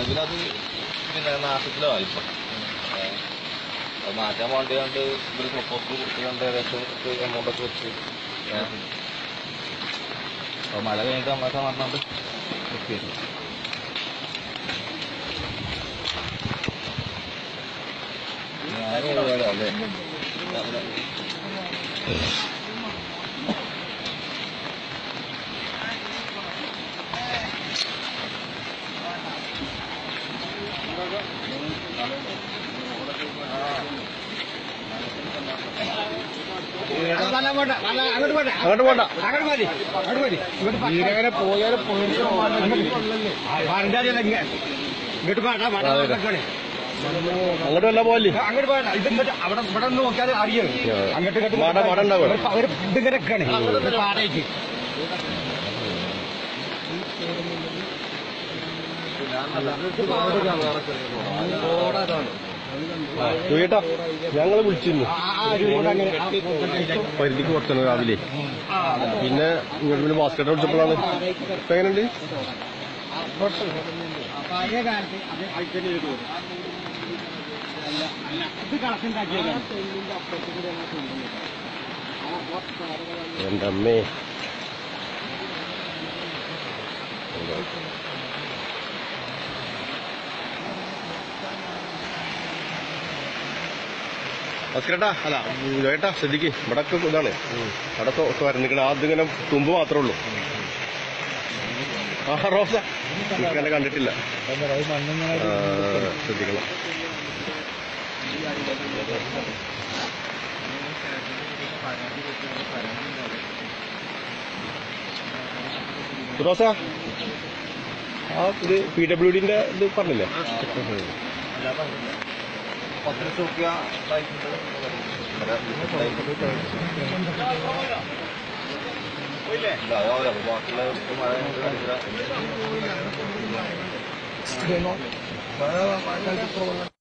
നിലവിലത് പിന്നെ നാശത്തിലാണ് ഇപ്പൊ അത് മാറ്റാൻ വേണ്ടി കണ്ട് ഇവര് പ്രപ്പോസൽ കൊടുത്ത് കണ്ട് ഏകദേശം എമൗണ്ട് ഒക്കെ വെച്ച് ഏ. അപ്പൊ മഴ കഴിഞ്ഞിട്ട് നമ്മളൊക്കെ പറഞ്ഞോണ്ട് നിർത്തിയിരുന്നു ഞാൻ ഏതായാലും അല്ലേ അങ്ങോട്ട് പോണ്ട ഇങ്ങനെ പോയാലും ഇങ്ങോട്ട് വേണ്ട അങ്ങോട്ട് വല്ല പോലെ അങ്ങോട്ട് വേണ്ട ഇത് ഇങ്ങോട്ട് അവിടെ ഇവിടെ നിന്ന് നോക്കിയാൽ അറിയാം അങ്ങോട്ട് ഇങ്ങോട്ട് മട മട ഉണ്ടാവും ഇവിടെ. അവര് ഇതിങ്ങനെ നിൽക്കാണ് പാടേക്ക് ചോദിട്ടാ ഞങ്ങള് വിളിച്ചിരുന്നു ആ ആ ഒരു കൊണ്ട് അങ്ങനെ ആ പോക്കറ്റിലേക്ക്. പരിധിക്ക് പുറത്താണ് രാവിലെ ആ, പിന്നെ ഇങ്ങോട്ട് പിന്നെ ബാസ്കറ്റ് വിളിച്ചപ്പോഴാണ് ഇപ്പൊ എങ്ങനെയുണ്ട് പഴയ കാലത്ത് അത് അയക്കല് ചെയ്തു വരും. അല്ല, അല്ല, ഇത് കണക്കുണ്ടാക്കിയതാണ് എന്റെ അമ്മേ ഭാസ്കരേട്ടാ അല്ല ജോയേട്ടാ ശ്രദ്ധിക്ക് ഇവിടെ ഒക്കെ ഇതാണ് അവിടെ വരന്നിക്കണ അതിങ്ങനെ തുമ്പ് മാത്രമേ ഉള്ളൂ ആ റോസ എനിക്കങ്ങനെ കണ്ടിട്ടില്ല ആ, ശ്രദ്ധിക്കണം റോസ ആ ഇത് പി ഡബ്ല്യു ഡിന്റെ ഇത് പറഞ്ഞില്ലേ പത്ത് ലക്ഷം റുപ്യ ആയിട്ടുണ്ട് ഇല്ല അതാവില്ല ബാക്കിയുള്ള ഇപ്പൊ മഴ കഴിഞ്ഞിട്ട് കഴിച്ചില്ല